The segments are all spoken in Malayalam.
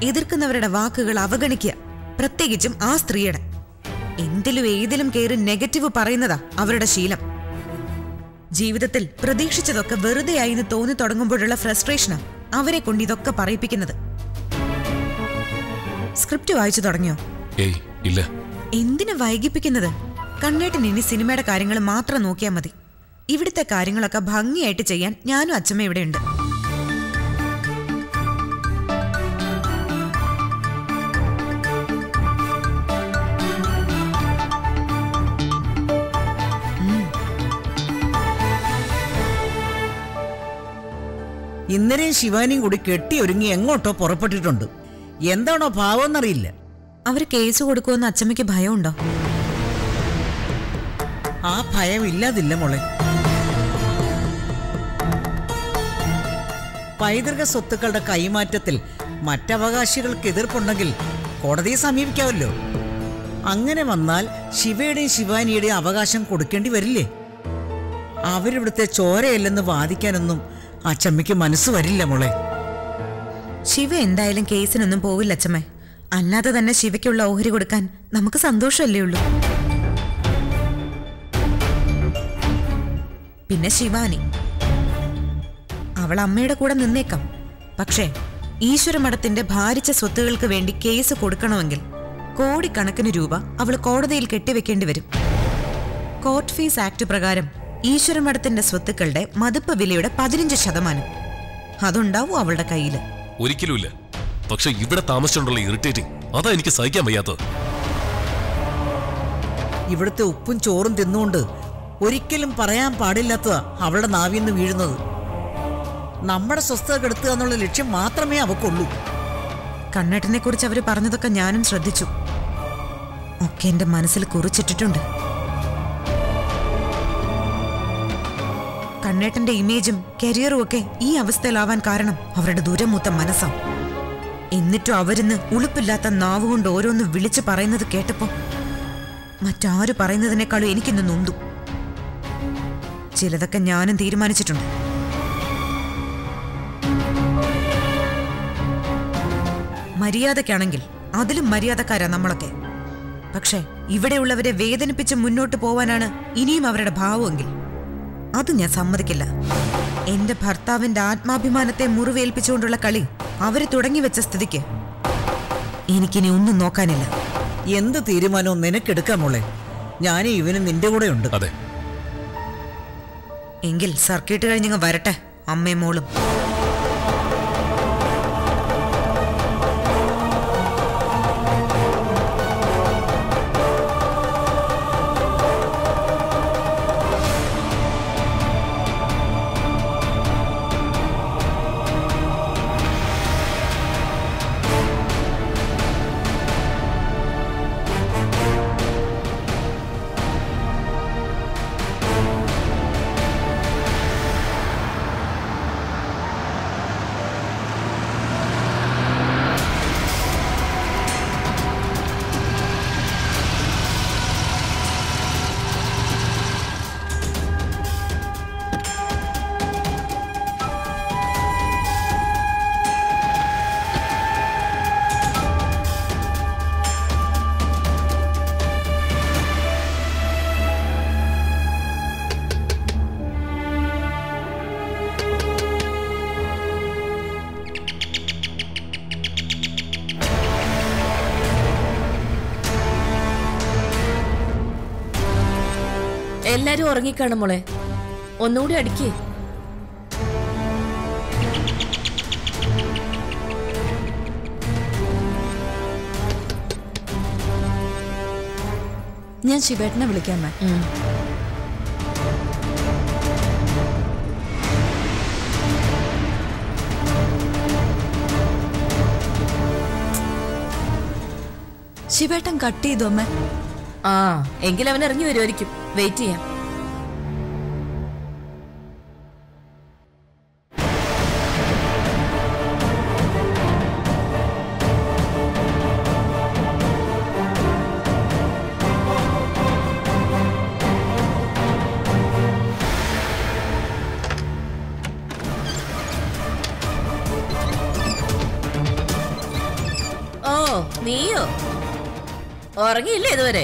എതിർക്കുന്നവരുടെ വാക്കുകൾ അവഗണിക്കുക പ്രത്യേകിച്ചും ആ സ്ത്രീയുടെ എന്തിലും ഏതിലും കയറി നെഗറ്റീവ് പറയുന്നതാ അവരുടെ ശീലം ജീവിതത്തിൽ പ്രതീക്ഷിച്ചതൊക്കെ വെറുതെയായി എന്ന് തോന്നി തുടങ്ങുമ്പോഴുള്ള ഫ്രസ്ട്രേഷനാ അവരെ കൊണ്ട് ഇതൊക്കെ പറയിപ്പിക്കുന്നത് സ്ക്രിപ്റ്റ് വായിച്ചു തുടങ്ങിയോ ഏയ് ഇല്ല എന്തിനു വൈകിപ്പിക്കുന്നത് കണ്ണേട്ടൻ ഇനി സിനിമയുടെ കാര്യങ്ങൾ മാത്രം നോക്കിയാൽ മതി ഇവിടുത്തെ കാര്യങ്ങളൊക്കെ ഭംഗിയായിട്ട് ചെയ്യാൻ ഞാനും അച്ഛമ്മ ഇവിടെയുണ്ട് ഇന്നലെയും ശിവാനിയും കൂടി കെട്ടി ഒരുങ്ങി എങ്ങോട്ടോ പുറപ്പെട്ടിട്ടുണ്ട് എന്താണോ ഭാവമെന്നറിയില്ല അവര് കേസ് കൊടുക്കുമെന്ന് അച്ഛമ്മയ്ക്ക് ഭയമുണ്ടോ ആ ഭയം ഇല്ലാതില്ല മോളെ പൈതൃക സ്വത്തുക്കളുടെ കൈമാറ്റത്തിൽ മറ്റവകാശികൾക്ക് എതിർപ്പുണ്ടെങ്കിൽ കോടതിയെ സമീപിക്കാമല്ലോ അങ്ങനെ വന്നാൽ ശിവയുടെയും ശിവാനിയുടെയും അവകാശം കൊടുക്കേണ്ടി വരില്ലേ അവരിവിടുത്തെ ചോരയല്ലെന്ന് വാദിക്കാനൊന്നും അച്ചമ്മയ്ക്ക് മനസ്സ് വരില്ല മോളെ ശിവ എന്തായാലും കേസിനൊന്നും പോവില്ല അച്ഛമ്മേ അല്ലാതെ തന്നെ ശിവയ്ക്കുള്ള ഓഹരി കൊടുക്കാൻ നമുക്ക് സന്തോഷമല്ലേ ഉള്ളൂ പിന്നെ ശിവാനി അവൾ അമ്മയുടെ കൂടെ നിന്നേക്കാം പക്ഷേ ഈശ്വരമഠത്തിന്റെ ഭാരിച്ച സ്വത്തുകൾക്ക് വേണ്ടി കേസ് കൊടുക്കണമെങ്കിൽ കോടിക്കണക്കിന് രൂപ അവൾ കോടതിയിൽ കെട്ടിവെക്കേണ്ടി വരും കോർട്ട് ഫീസ് ആക്ട് പ്രകാരം ഈശ്വരമഠത്തിന്റെ സ്വത്തുക്കളുടെ മതിപ്പ് വിലയുടെ പതിനഞ്ച് ശതമാനം അതുണ്ടാവും അവളുടെ കയ്യില് ഒരിക്കലുമില്ല പക്ഷെ ഇവിടെ താമസിച്ചുകൊണ്ടുള്ള ഇറിറ്റേറ്റിംഗ് അതാ എനിക്ക് സഹിക്കാൻ വയ്യാത്തത് ഇവിടുത്തെ ഉപ്പും ചോറും തിന്നുകൊണ്ട് ഒരിക്കലും പറയാൻ പാടില്ലാത്തതാ അവളുടെ നാവിന്ന് വീഴുന്നത് നമ്മുടെ സ്വസ്ഥത കെടുത്തുക എന്നുള്ള ലക്ഷ്യം മാത്രമേ അവക്കുള്ളൂ കണ്ണേട്ടനെ കുറിച്ച് അവര് പറഞ്ഞതൊക്കെ ഞാനും ശ്രദ്ധിച്ചു ഒക്കെ എന്റെ മനസ്സിൽ കുറിച്ചിട്ടിട്ടുണ്ട് കണ്ണേട്ടന്റെ ഇമേജും കരിയറും ഒക്കെ ഈ അവസ്ഥയിലാവാൻ കാരണം അവരുടെ ദുരമൂത്ത മനസ്സാ എന്നിട്ടും അവരിന്ന് ഉളുപ്പില്ലാത്ത നാവുകൊണ്ട് ഓരോന്ന് വിളിച്ചു പറയുന്നത് കേട്ടപ്പോ മറ്റാര് പറയുന്നതിനേക്കാളും എനിക്കിന്ന് നൊന്തു ചിലതൊക്കെ ഞാനും തീരുമാനിച്ചിട്ടുണ്ട് മര്യാദക്കാണെങ്കിൽ അതിലും മര്യാദക്കാരാ നമ്മളൊക്കെ പക്ഷേ ഇവിടെയുള്ളവരെ വേദനിപ്പിച്ച് മുന്നോട്ട് പോവാനാണ് ഇനിയും അവരുടെ ഭാവമെങ്കിൽ അത് ഞാൻ സമ്മതിക്കില്ല എന്റെ ഭർത്താവിന്റെ ആത്മാഭിമാനത്തെ മുറിവേൽപ്പിച്ചുകൊണ്ടുള്ള കളി അവര് തുടങ്ങി വെച്ച സ്ഥിതിക്ക് എനിക്കിനി ഒന്നും നോക്കാനില്ല എന്ത് തീരുമാനവും നിനക്കെടുക്കാം മോളെ ഞാനും ഇവനും നിന്റെ കൂടെ ഉണ്ട് അതെ എങ്കിൽ സർക്കിട്ട് കഴിഞ്ഞങ്ങ് വരട്ടെ അമ്മയും മോളും എല്ലാരും ഉറങ്ങിക്കാണും മോളെ ഒന്നുകൂടി അടിക്കേ ഞാൻ ശിവേട്ടനെ വിളിക്കാം മേ ശിവേട്ടൻ കട്ട് ചെയ്തു അമ്മ ആ എങ്കിൽ അവൻ ഇറങ്ങി വരുമായിരിക്കും വെയിറ്റ് ചെയ്യാം നീയോ ഉറങ്ങിയില്ലേ ഇതുവരെ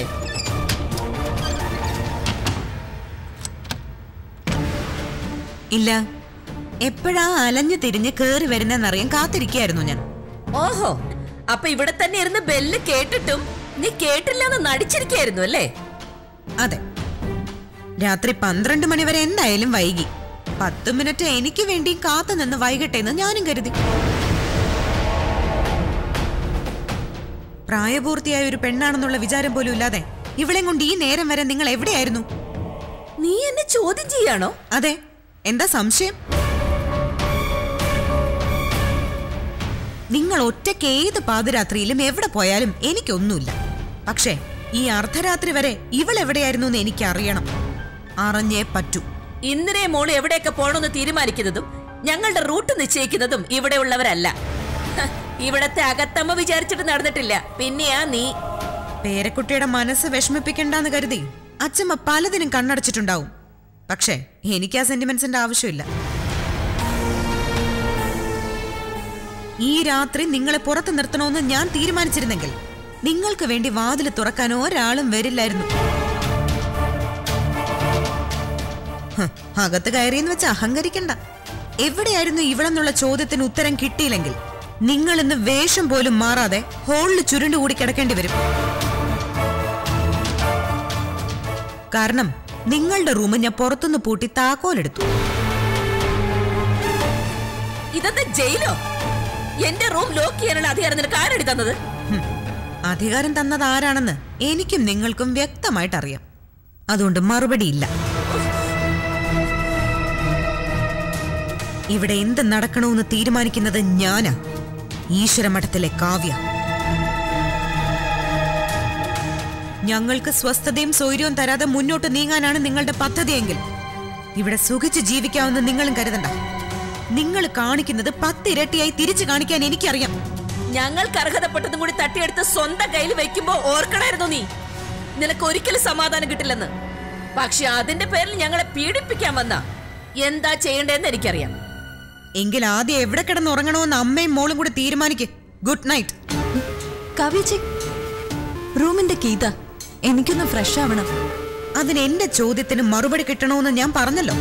ഇല്ല എപ്പോഴാ അലഞ്ഞു തിരിഞ്ഞ് കേറി വരുന്നെന്നറിയാൻ കാത്തിരിക്കായിരുന്നു ഞാൻ ഓഹോ അപ്പൊ ഇവിടെ തന്നെ ഇരുന്ന് ബെല്ല് കേട്ടിട്ടും നീ കേട്ടില്ലെന്ന് നടിച്ചിരിക്കായിരുന്നു അല്ലേ അതെ രാത്രി പന്ത്രണ്ട് മണി വരെ എന്തായാലും വൈകി പത്ത് മിനിറ്റ് എനിക്ക് വേണ്ടി കാത്തു നിന്ന് വൈകട്ടെ എന്ന് ഞാനും കരുതി പ്രായപൂർത്തിയായ ഒരു പെണ്ണാണെന്നുള്ള വിചാരം പോലും ഇല്ലാതെ ഇവളെ കൊണ്ട് ഈ നേരം വരെ നിങ്ങൾ എവിടെയായിരുന്നു നീ എന്നെ ചോദ്യം ചെയ്യാണോ അതെ എന്താ സംശയം നിങ്ങൾ ഒറ്റയ്ക്ക് ഏത് പാതിരാത്രിയിലും എവിടെ പോയാലും എനിക്കൊന്നുമില്ല പക്ഷേ ഈ അർദ്ധരാത്രി വരെ ഇവൾ എവിടെയായിരുന്നു എന്ന് എനിക്ക് അറിയണം അറിഞ്ഞേ പറ്റൂ ഇന്ദിരയെ മോള് എവിടെയൊക്കെ പോകണമെന്ന് തീരുമാനിക്കുന്നതും ഞങ്ങളുടെ റൂട്ട് നിശ്ചയിക്കുന്നതും ഇവിടെ ഉള്ളവരല്ല ഹ, ഇവിടത്തെ അകത്തമ്മ വിചാരിച്ചിട്ട് നടന്നിട്ടില്ല പിന്നെയാ നീ പേരക്കുട്ടിയുടെ മനസ്സ് വിഷമിപ്പിക്കണ്ടെന്ന് കരുതി അച്ഛമ്മ പലതിനും കണ്ണടച്ചിട്ടുണ്ടാവും പക്ഷേ എനിക്ക് ആ സെന്റിമെന്റ്സിന്റെ ആവശ്യമില്ല ഈ രാത്രി നിങ്ങളെ പുറത്ത് നിർത്തണമെന്ന് ഞാൻ തീരുമാനിച്ചിരുന്നെങ്കിൽ നിങ്ങൾക്ക് വേണ്ടി വാതിൽ തുറക്കാൻ ഒരാളും വരില്ലായിരുന്നു ഹ്, അകത്ത് കയറിയെന്ന് വെച്ച് അഹങ്കരിക്കണ്ട എവിടെയായിരുന്നു ഇവളെന്നുള്ള ചോദ്യത്തിന് ഉത്തരം കിട്ടിയില്ലെങ്കിൽ നിങ്ങൾ ഇന്ന് വേഷം പോലും മാറാതെ ഹോളിൽ ചുരുണ്ടുകൂടി കിടക്കേണ്ടി വരും കാരണം നിങ്ങളുടെ റൂം ഞാൻ പുറത്തുനിന്ന് പൂട്ടി താക്കോലെടുത്തു ഇതെന്താ ജയിലോ എന്റെ റൂം ലോക്ക് ചെയ്യാനുള്ള അധികാരം നിനക്ക് ആരടി തന്നത് ഹും, അധികാരം തന്നത് ആരാണെന്ന് എനിക്കും നിങ്ങൾക്കും വ്യക്തമായിട്ട് അറിയാം അതുകൊണ്ട് മറുപടിയില്ല ഇവിടെ എന്ത് നടക്കണമെന്ന് തീരുമാനിക്കുന്നത് ഞാനാ ഈശ്വരമഠത്തിലെ കാവ്യ ഞങ്ങൾക്ക് സ്വസ്ഥതയും സൗര്യവും തരാതെ മുന്നോട്ട് നീങ്ങാനാണ് നിങ്ങളുടെ പദ്ധതിയെങ്കിൽ ഇവിടെ സുഖിച്ച് ജീവിക്കാമെന്ന് നിങ്ങളും കരുതണ്ട നിങ്ങൾ കാണിക്കുന്നത് പത്തിരട്ടിയായി തിരിച്ചു കാണിക്കാൻ എനിക്കറിയാം ഞങ്ങൾക്ക് അർഹതപ്പെട്ടതും കൂടി തട്ടിയെടുത്ത് സ്വന്തം കയ്യിൽ വെക്കുമ്പോ ഓർക്കണായിരുന്നു നീ നിനക്ക് ഒരിക്കലും സമാധാനം കിട്ടില്ലെന്ന് പക്ഷെ അതിന്റെ പേരിൽ ഞങ്ങളെ പീഡിപ്പിക്കാൻ വന്ന എന്താ ചെയ്യേണ്ടതെന്ന് എനിക്കറിയാം എങ്കിൽ ആദ്യം എവിടെ കിടന്ന് ഉറങ്ങണമെന്ന് അമ്മയും മോളും കൂടി തീരുമാനിക്ക് ഗുഡ് നൈറ്റ് കവിച്ചി റൂമിന്റെ കീത എനിക്കൊന്ന് ഫ്രഷ് ആവണം അതിന് എന്റെ ചോദ്യത്തിന് മറുപടി കിട്ടണമെന്ന് ഞാൻ പറഞ്ഞല്ലോ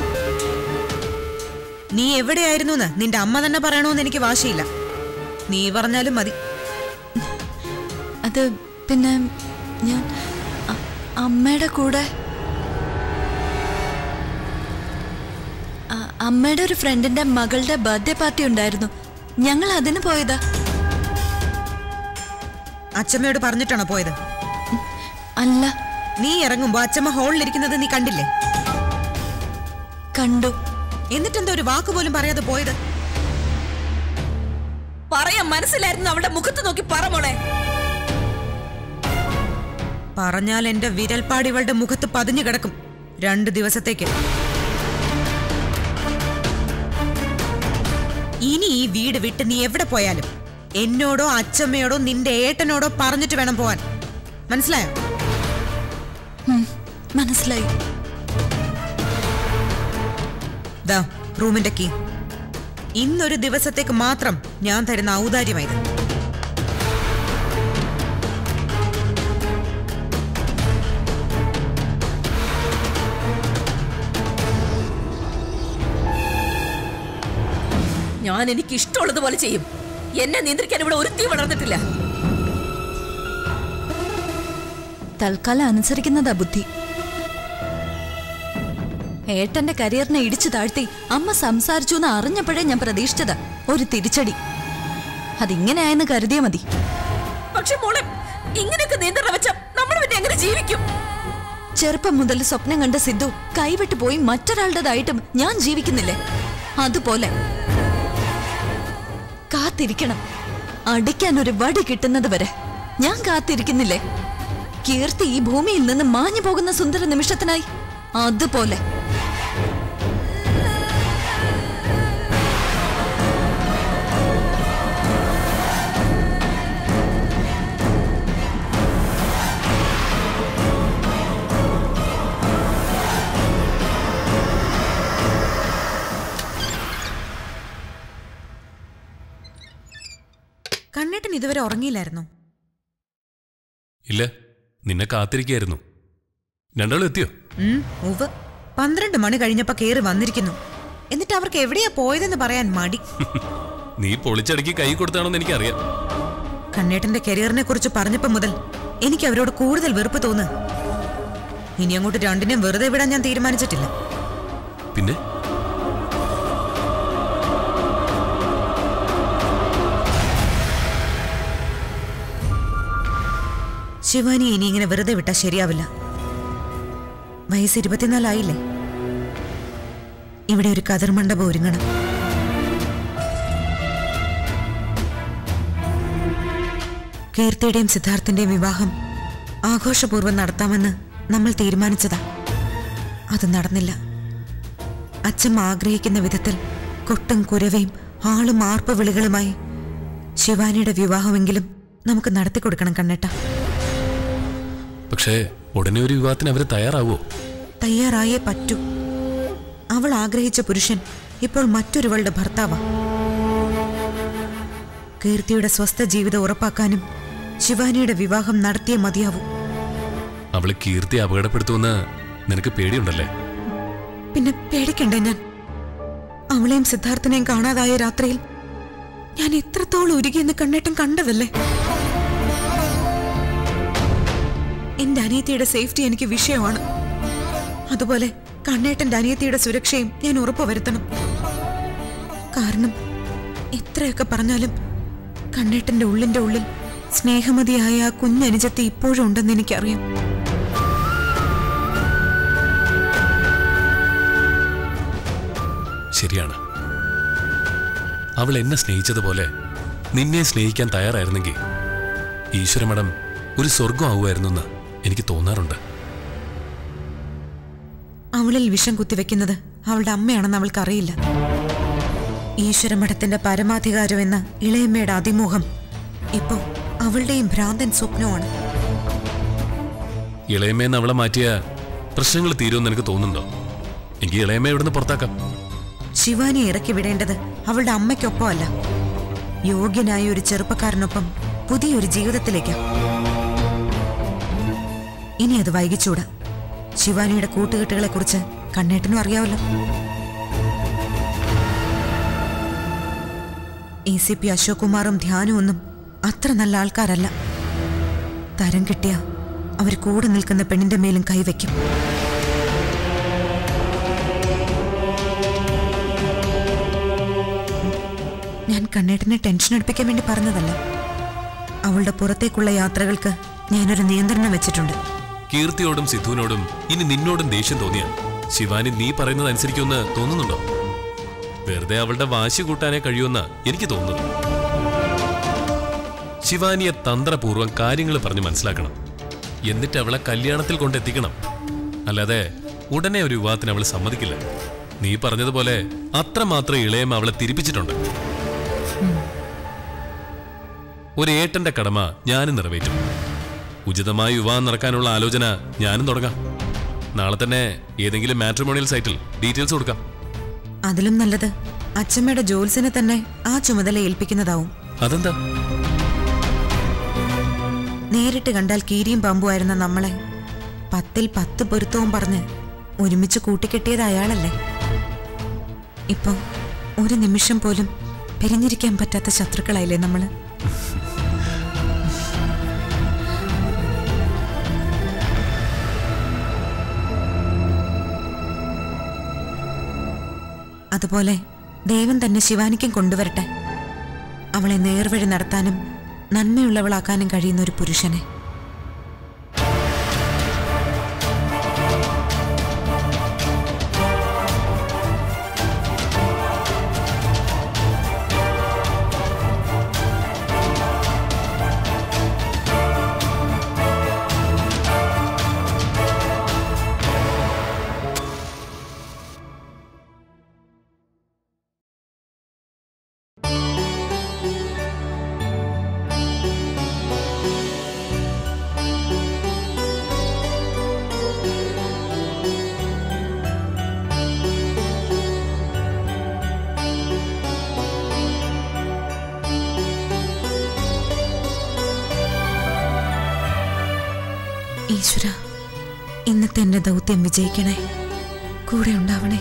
നീ എവിടെയായിരുന്നു എന്ന് നിന്റെ അമ്മ തന്നെ പറയണമെന്ന് എനിക്ക് വാശിയില്ല നീ പറഞ്ഞാലും മതി അത് പിന്നെ ഞാൻ അ- അമ്മയുടെ കൂടെ അ- അമ്മയുടെ ഒരു ഫ്രണ്ടിന്റെ മകളുടെ ബർത്ത്ഡേ പാർട്ടി ഉണ്ടായിരുന്നു ഞങ്ങൾ അതിന് പോയതാ അച്ഛമ്മയോട് പറഞ്ഞിട്ടാണോ പോയത് അല്ല നീ ഇറങ്ങുമ്പോ അച്ഛമ്മ ഹോളിലിരിക്കുന്നത് നീ കണ്ടില്ലേ കണ്ടു എന്നിട്ടെന്താ ഒരു വാക്ക് പോലും പറയാതെ പോയത് പറയാൻ മനസ്സിലായിരുന്നു അവളുടെ മുഖത്ത് നോക്കി പറ മോളെ പറഞ്ഞാൽ എന്റെ വിരൽപ്പാട് ഇവളുടെ മുഖത്ത് പതിഞ്ഞു കിടക്കും രണ്ട് ദിവസത്തേക്ക് ഇനി ഈ വീട് വിട്ട് നീ എവിടെ പോയാലും എന്നോടോ അച്ഛമ്മയോടോ നിന്റെ ഏട്ടനോടോ പറഞ്ഞിട്ട് വേണം പോവാൻ മനസ്സിലായോ ഉം, മനസ്സിലായി ദാ റൂമിന്റെ കീ ഇന്നൊരു ദിവസത്തേക്ക് മാത്രം ഞാൻ തരുന്ന ഔദാര്യമായത് ഞാൻ എനിക്ക് ഇഷ്ടമുള്ളതുപോലെ ചെയ്യും എന്നെ നിയന്ത്രിക്കാൻ ഇവിടെ ഒരുത്തി വളർന്നിട്ടില്ല തൽക്കാലം അനുസരിക്കുന്നതാ ബുദ്ധി ഏട്ടന്റെ കരിയറിനെ ഇടിച്ചു താഴ്ത്തി അമ്മ സംസാരിച്ചു എന്ന് അറിഞ്ഞപ്പോഴേ ഞാൻ പ്രതീക്ഷിച്ചതാ ഒരു തിരിച്ചടി അതിങ്ങനെയായെന്ന് കരുതിയാ മതി പക്ഷെ മോളെ ഇങ്ങനെയൊക്കെ നിയന്ത്രണം വെച്ച നമ്മൾ പിന്നെ എങ്ങനെ ജീവിക്കും ചെറുപ്പം മുതൽ സ്വപ്നം കണ്ട സിദ്ധു കൈവിട്ടു പോയി മറ്റൊരാളുടേതായിട്ടും ഞാൻ ജീവിക്കുന്നില്ലേ അതുപോലെ കാത്തിരിക്കണം അടിക്കാൻ ഒരു വടി കിട്ടുന്നത് വരെ ഞാൻ കാത്തിരിക്കുന്നില്ലേ കീർത്തി ഈ ഭൂമിയിൽ നിന്ന് മാഞ്ഞു പോകുന്ന സുന്ദര നിമിഷത്തിനായി അതുപോലെ കണ്ണേട്ടൻ ഇതുവരെ ഉറങ്ങിയില്ലായിരുന്നോ ഇല്ല നിന്നെ കാത്തിരിക്കായിരുന്നു രണ്ടാളും എത്തിയോ ഉം, ഉവ്വ് പന്ത്രണ്ട് മണി കഴിഞ്ഞപ്പോ കേറി വന്നിരിക്കുന്നു എന്നിട്ട് അവർക്ക് എവിടെയാ പോയതെന്ന് പറയാൻ മടി നീ പൊളിച്ചടക്കി കൈ കൊടുത്താണെന്ന് എനിക്കറിയാം കണ്ണേട്ടന്റെ കരിയറിനെ കുറിച്ച് പറഞ്ഞപ്പോ മുതൽ എനിക്ക് അവരോട് കൂടുതൽ വെറുപ്പ് തോന്നുക ഇനി അങ്ങോട്ട് രണ്ടിനെയും വെറുതെ വിടാൻ ഞാൻ തീരുമാനിച്ചിട്ടില്ല പിന്നെ ശിവാനി ഇനി ഇങ്ങനെ വെറുതെ വിട്ടാൽ ശരിയാവില്ല വയസ്സ് ഇരുപത്തിനാലായില്ലേ ഇവിടെ ഒരു കതിർ മണ്ഡപം ഒരുങ്ങണം കീർത്തിയുടെയും സിദ്ധാർത്ഥിന്റെയും വിവാഹം ആഘോഷപൂർവ്വം നടത്താമെന്ന് നമ്മൾ തീരുമാനിച്ചതാ അത് നടന്നില്ല അച്ഛൻ ആഗ്രഹിക്കുന്ന വിധത്തിൽ കൊട്ടും കുരവയും ആളും ആർപ്പ് വിളികളുമായി ശിവാനിയുടെ വിവാഹമെങ്കിലും നമുക്ക് നടത്തിക്കൊടുക്കണം കണ്ണേട്ട പക്ഷേ ഉടനെ ഒരു വിവാഹത്തിന് അവര് തയ്യാറാവോ തയ്യാറായേ പറ്റൂ അവൾ ആഗ്രഹിച്ച പുരുഷൻ ഇപ്പോൾ മറ്റൊരുവളുടെ ഭർത്താവാ കീർത്തിയുടെ സ്വസ്ഥ ജീവിതം ഉറപ്പാക്കാനും ശിവാനിയുടെ വിവാഹം നടത്തിയേ മതിയാവൂ അവള് കീർത്തി അപകടപ്പെടുത്തുമെന്ന് നിനക്ക് പേടിയുണ്ടല്ലേ പിന്നെ പേടിക്കണ്ടേ ഞാൻ അവളെയും സിദ്ധാർത്ഥനെയും കാണാതായ രാത്രിയിൽ ഞാൻ എത്രത്തോളം ഉരുകിയെന്ന് കണ്ണേട്ടൻ കണ്ടതല്ലേ എന്റെ അനിയത്തിയുടെ സേഫ്റ്റി എനിക്ക് വിഷയമാണ് അതുപോലെ കണ്ണേട്ടന്റെ അനിയത്തിയുടെ സുരക്ഷയും ഞാൻ ഉറപ്പുവരുത്തണം കാരണം എത്രയൊക്കെ പറഞ്ഞാലും കണ്ണേട്ടന്റെ ഉള്ളിന്റെ ഉള്ളിൽ സ്നേഹമതിയായ ആ കുഞ്ഞനുജത്തി ഇപ്പോഴും ഉണ്ടെന്ന് എനിക്കറിയാം ശരിയാണ് അവൾ എന്നെ സ്നേഹിച്ചതുപോലെ നിന്നെ സ്നേഹിക്കാൻ തയ്യാറായിരുന്നെങ്കിൽ ഈശ്വരമഠം ഒരു സ്വർഗം ആവുമായിരുന്നെന്ന് എനിക്ക് തോന്നാറുണ്ട് അവളിൽ വിഷം കുത്തിവെക്കുന്നത് അവളുടെ അമ്മയാണെന്ന് അവൾക്കറിയില്ല ഈശ്വരമഠത്തിന്റെ പരമാധികാരം എന്ന ഇളയമ്മയുടെ അതിമോഹം ഇപ്പോ അവളുടെയും ഭ്രാന്തൻ സ്വപ്നമാണ് ഇളയമ്മയെന്ന് അവളെ മാറ്റിയ പ്രശ്നങ്ങൾ തീരുമെന്ന് എനിക്ക് തോന്നുന്നുണ്ടോ എനിക്ക് ഇളയമ്മ ഇവിടുന്ന് പുറത്താക്കാം ശിവാനി ഇറക്കി വിടേണ്ടത് അവളുടെ അമ്മയ്ക്കൊപ്പമല്ല യോഗ്യനായ ഒരു ചെറുപ്പക്കാരനൊപ്പം പുതിയൊരു ജീവിതത്തിലേക്ക് ഇനി അത് വൈകിച്ചൂടാ ശിവാനിയുടെ കൂട്ടുകെട്ടുകളെ കുറിച്ച് കണ്ണേട്ടനും അറിയാവല്ലോ എ സി പി അശോക് കുമാറും ധ്യാനും ഒന്നും അത്ര നല്ല ആൾക്കാരല്ല തരം കിട്ടിയ അവർ കൂടെ നിൽക്കുന്ന പെണ്ണിന്റെ മേലും കൈവയ്ക്കും ഞാൻ കണ്ണേട്ടനെ ടെൻഷൻ അടുപ്പിക്കാൻ വേണ്ടി പറഞ്ഞതല്ല അവളുടെ പുറത്തേക്കുള്ള യാത്രകൾക്ക് ഞാനൊരു നിയന്ത്രണം വെച്ചിട്ടുണ്ട് കീർത്തിയോടും സിദ്ധുവിനോടും ഇനി നിന്നോടും ദേഷ്യം തോന്നിയ ശിവാനി നീ പറയുന്നത് അനുസരിക്കുമെന്ന് തോന്നുന്നുണ്ടോ വെറുതെ അവളുടെ വാശി കൂട്ടാനേ കഴിയുമെന്ന് എനിക്ക് തോന്നുന്നു ശിവാനിയെ തന്ത്രപൂർവ്വം കാര്യങ്ങൾ പറഞ്ഞ് മനസ്സിലാക്കണം എന്നിട്ട് അവളെ കല്യാണത്തിൽ കൊണ്ടെത്തിക്കണം അല്ലാതെ ഉടനെ ഒരു വിവാഹത്തിന് അവൾ സമ്മതിക്കില്ല നീ പറഞ്ഞതുപോലെ അത്രമാത്രം ഇളയം അവളെ തിരിപ്പിച്ചിട്ടുണ്ട് ഒരു ഏട്ടന്റെ കടമ ഞാനും നിറവേറ്റും ഉചിതമായ വിവാഹം നടക്കാനുള്ള ആലോചന ഞാനും തുടങ്ങാം നാളെ തന്നെ ഏതെങ്കിലും മാട്രിമോണിയൽ സൈറ്റിൽ ഡീറ്റെയിൽസ് കൊടുക്കാം അതിലും നല്ലത് അച്ഛമ്മയുടെ ജോൽസിനെ തന്നെ ആ ചുമതല ഏൽപ്പിക്കുന്നതാവും അതെന്താ നേരിട്ട് കണ്ടാൽ കീരിയും പാമ്പുമായിരുന്ന നമ്മളെ പത്തിൽ പത്ത് പൊരുത്തവും പറഞ്ഞ് ഒരുമിച്ച് കൂട്ടിക്കെട്ടിയത് അയാളല്ലേ ഇപ്പൊ ഒരു നിമിഷം പോലും പിരിഞ്ഞിരിക്കാൻ പറ്റാത്ത ശത്രുക്കളായില്ലേ നമ്മള് അതുപോലെ ദൈവം തന്നെ ശിവാനിക്കും കൊണ്ടുവരട്ടെ അവളെ നേർവഴി നടത്താനും നന്മയുള്ളവളാക്കാനും കഴിയുന്ന ഒരു പുരുഷനെ ഈശ്വരന്റെ ദൗത്യം വിജയിക്കണേ കൂടെ ഉണ്ടാവണേ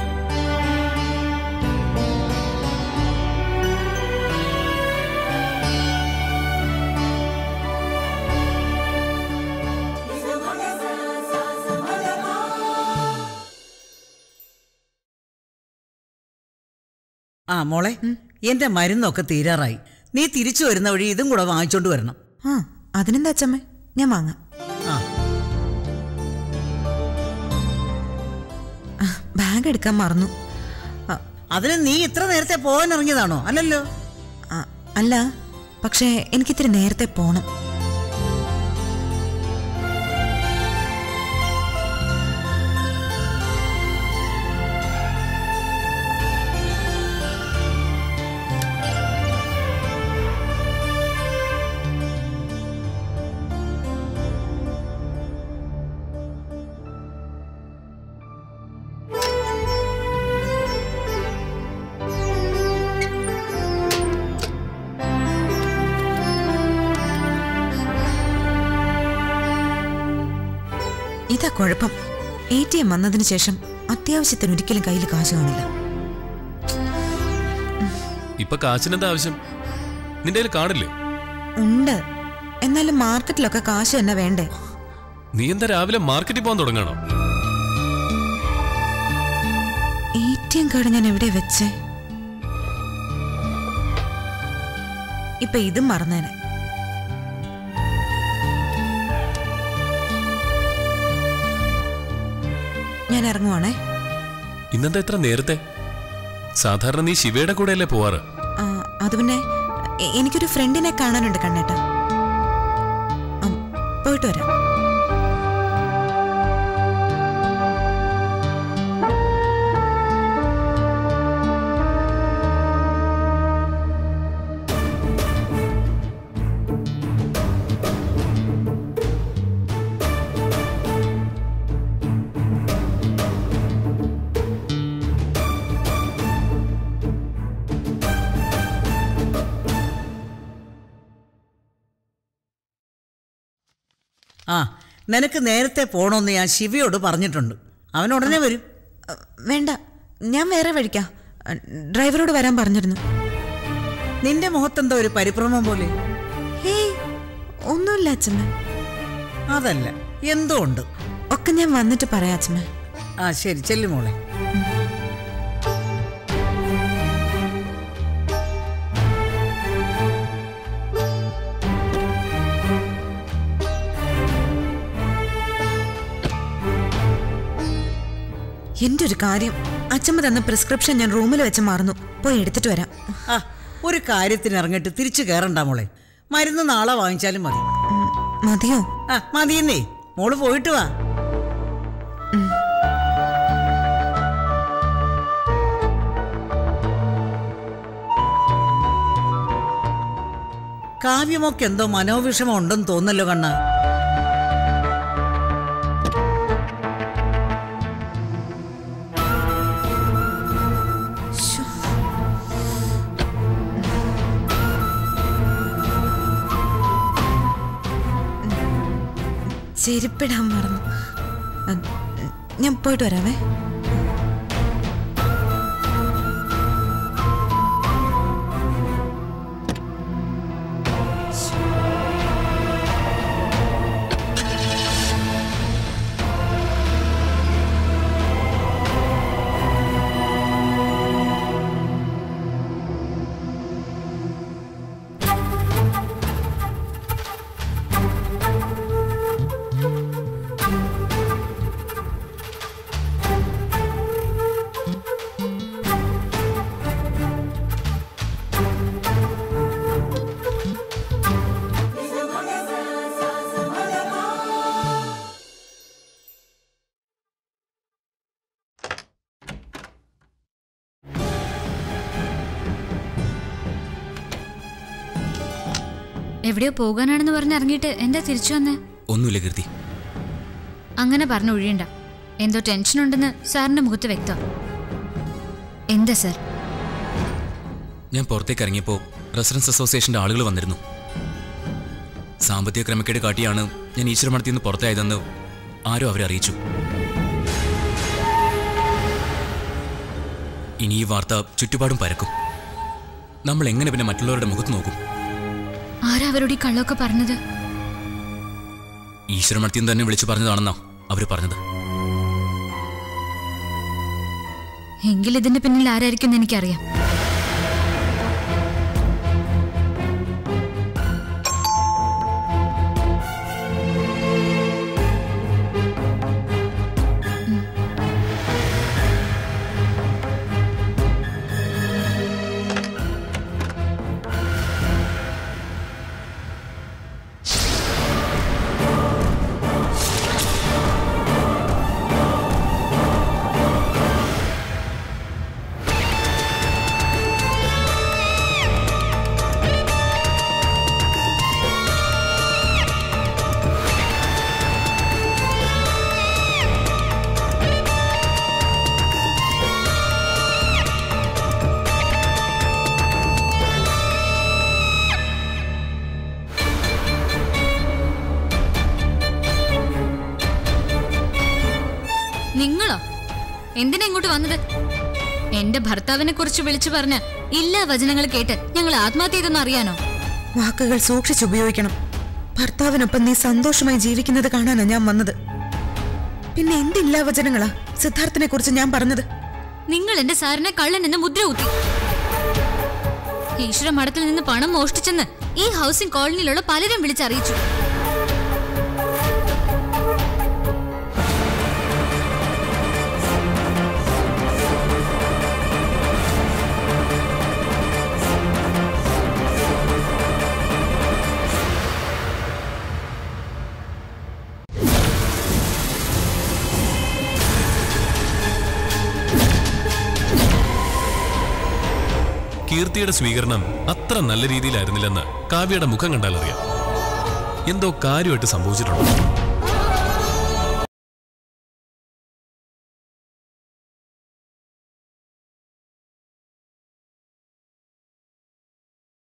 ആ മോളെ എന്റെ മരുന്നൊക്കെ തീരാറായി നീ തിരിച്ചു വരുന്ന വഴി ഇതും കൂടെ വാങ്ങിച്ചോണ്ട് വരണം ആ അതിനെന്താ അച്ഛമ്മേ ഞാൻ വാങ്ങാം ആ ആ, ബാഗ് എടുക്കാൻ മറന്നു ആ, അതിന് നീ ഇത്ര നേരത്തെ പോകാൻ ഇറങ്ങിയതാണോ അല്ലല്ലോ ആ, അല്ല പക്ഷേ എനിക്കിത്തിരി നേരത്തെ പോണം ഇതാ കുഴപ്പം എ ടി എം വന്നതിന് ശേഷം അത്യാവശ്യത്തിന് ഒരിക്കലും കയ്യിൽ കാശ് കാണില്ല ഇപ്പൊ കാശിനെന്താ ആവശ്യം നിന്റെ കയ്യിൽ കാണില്ലേ ഉണ്ട് എന്നാലും മാർക്കറ്റിലൊക്കെ കാശ് തന്നെ വേണ്ടേ നീ എന്താ രാവിലെ മാർക്കറ്റിൽ പോകാൻ തുടങ്ങാണോ എ ടി എം കാർഡ് ഞാൻ എവിടെ വെച്ചേ ഇപ്പൊ ഇതും മറന്നേനെ ഞാൻ ഇറങ്ങുവാണേ ഇന്നെന്താ ഇത്ര നേരത്തെ സാധാരണ നീ ശിവയുടെ കൂടെയല്ലേ പോവാറ് ആ, അത് പിന്നെ എ- എനിക്കൊരു ഫ്രണ്ടിനെ കാണാനുണ്ട് കണ്ണേട്ട പോയിട്ട് വരാം ആ നിനക്ക് നേരത്തെ പോണോന്ന് ഞാൻ ശിവയോട് പറഞ്ഞിട്ടുണ്ട് അവൻ ഉടനെ വരും അ, വേണ്ട ഞാൻ വേറെ വഴിക്കാം അ, ഡ്രൈവറോട് വരാൻ പറഞ്ഞിരുന്നു നിന്റെ മുഖത്തെന്തോ ഒരു പരിഭ്രമം പോലെ ഹേയ് ഒന്നുമില്ല അച്ഛമ്മ അതല്ല എന്തോ ഉണ്ട് ഒക്കെ ഞാൻ വന്നിട്ട് പറയാം അച്ഛമ്മ ആ ശരി ചെല്ലു മോളെ എന്റെ ഒരു കാര്യം അച്ഛമ്മ തന്ന പ്രിസ്ക്രിപ്ഷൻ ഞാൻ റൂമിൽ വെച്ച് മറന്നു പോയി എടുത്തിട്ട് വരാം ആ ഒരു കാര്യത്തിന് ഇറങ്ങിയിട്ട് തിരിച്ചു കയറണ്ട മോളെ മരുന്ന് നാളെ വാങ്ങിച്ചാലും മതി ഉം, മതിയോ ആ മതിയെന്നേ മോള് പോയിട്ട് വാ കാവ്യമൊക്കെ എന്തോ മനോവിഷമം ഉണ്ടെന്ന് തോന്നല്ലോ കണ്ണ ശ്ശോ. ചെരുപ്പിടാൻ മറന്നു അ, ഞാൻ പോയിട്ട് വരാവേ എവിടെയോ പോകാനാണെന്ന് പറഞ്ഞ് ഇറങ്ങിയിട്ട് എന്താ തിരിച്ചു വന്നേ ഒന്നുമില്ല കീർത്തി അങ്ങനെ പറഞ്ഞു ഒഴിയണ്ട എന്തോ ടെൻഷൻ ഉണ്ടെന്ന് സാറിന്റെ മുഖത്ത് വ്യക്തം എന്താ സാർ ഞാൻ പുറത്തേക്ക് ഇറങ്ങിയപ്പോൾ റെസിഡൻസ് അസോസിയേഷന്റെ ആളുകൾ വന്നിരുന്നു സാമ്പത്തിക ക്രമക്കേട് കാട്ടിയാണ് ഞാൻ ഈശ്വരമടത്തിൽ നിന്ന് പുറത്തായതെന്ന് ആരോ അവരെ അറിയിച്ചു ഇനി ഈ വാർത്ത ചുറ്റുപാടും പരക്കും നമ്മൾ എങ്ങനെ പിന്നെ മറ്റുള്ളവരുടെ മുഖത്ത് നോക്കും ആരാ അവരോട് ഈ കള്ളമൊക്കെ പറഞ്ഞത് ഈശ്വരമർത്തിയും തന്നെ വിളിച്ചു പറഞ്ഞതാണെന്നാ അവര് പറഞ്ഞത് എങ്കിൽ ഇതിന്റെ പിന്നിൽ ആരായിരിക്കും എന്ന് എനിക്കറിയാം നിങ്ങളോ എന്തിനാ ഇങ്ങോട്ട് വന്നത് എന്റെ ഭർത്താവിനെ കുറിച്ച് വിളിച്ചു പറഞ്ഞ ഇല്ലാ വചനങ്ങൾ കേട്ട് ഞങ്ങൾ ആത്മഹത്യ ചെയ്തെന്ന് അറിയാനോ വാക്കുകൾ സൂക്ഷിച്ചുപയോഗിക്കണം ഭർത്താവിനൊപ്പം നീ സന്തോഷമായി ജീവിക്കുന്നത് കാണാനാ ഞാൻ വന്നത് പിന്നെ എന്തില്ലാ വചനങ്ങളാ സിദ്ധാർത്ഥിനെ കുറിച്ച് ഞാൻ പറഞ്ഞത് നിങ്ങൾ എന്റെ സാറിനെ കള്ളൻ എന്ന് മുദ്ര കുത്തി ഈശ്വര മഠത്തിൽ നിന്ന് പണം മോഷ്ടിച്ചെന്ന് ഈ ഹൗസിംഗ് കോളനിയിലുള്ള പലരും വിളിച്ചറിയിച്ചു കീർത്തിയുടെ സ്വീകരണം അത്ര നല്ല രീതിയിലായിരുന്നില്ലെന്ന് കാവ്യയുടെ മുഖം കണ്ടാൽ അറിയാം എന്തോ കാര്യമായിട്ട് സംഭവിച്ചിട്ടുണ്ട്